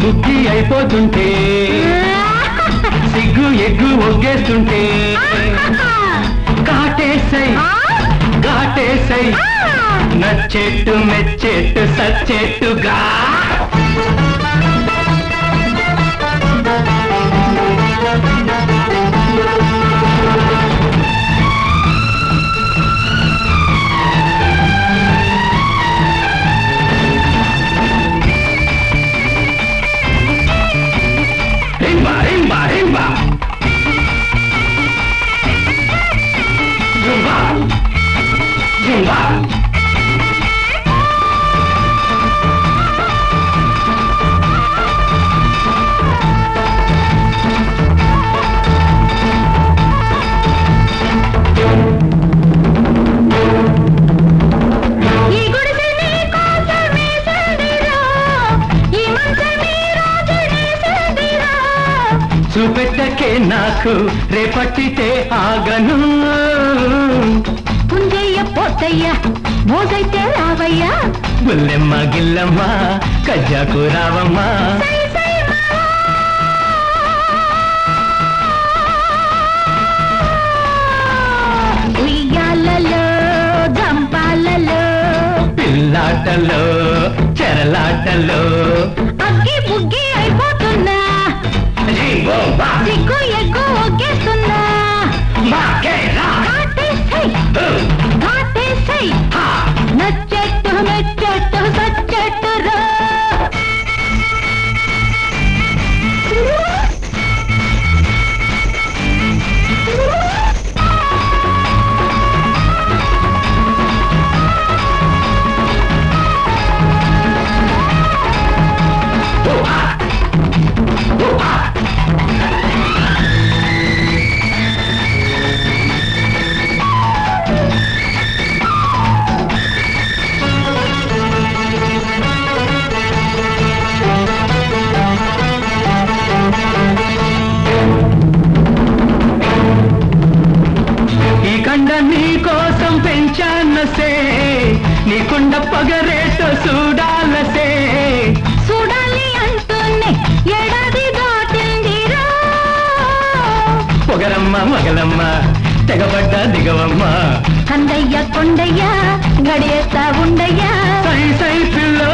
బుక్కి అయిపోతుంటే సిగ్గు ఎగ్గు ఒగ్గేస్తుంటే కాటేసై కాటేసై నచ్చెట్టు మెచ్చెట్టు సచ్చెట్టుగా రింబా రింబా రింబా జుంబా జుంబా ఈ గుడిసె నీ కోసమే సందిరా ఈ మంచం నీ రాజునే సందిరా చూపెట్టకే నాకు రేపట్టితే ఆగను పుంజయ్య పోతయ్య మోజైతే రావయ్యా బుల్లెమ్మ గిల్లమ్మ కజ్జాకు రావమ్మ సై సై మావా. ఉయ్యాలలో జంపాలలో పిల్లాటలో చెరలాటలో అగ్గి బుగ్గి అయిపోతున్నా జీవోబా, సిగ్గు ఎగ్గు ఒగ్గేస్తున్నా మాకేరా, కాటేసై హు, కాటేసై హా. నచ్చెట్టు మెచ్చెట్టు సచ్చెట్టు రా ఈ కండ నీ కోసం పెంచానసే నీ కుండ పగరేటో చూడాలసే చూడాలి అంటూనే ఏడాది దాటిందిరా పొగరమ్మ మగలమ్మ తెగబడ్డ దిగవమ్మ కందయ్య కొండయ్య గడియేస్తా ఉండయ్యా సై సై పిల్లో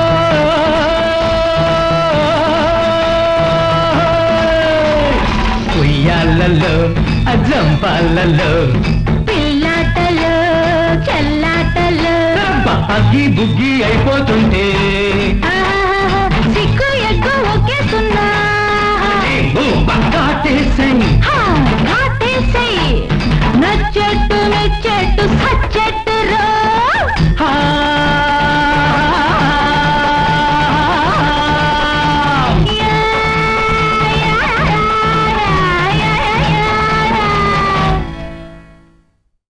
ఉయ్యాలలో అజంపాలలో పిల్లాటలు చెల్లాటలు అగ్గి బుగ్గి అయిపోతుంటే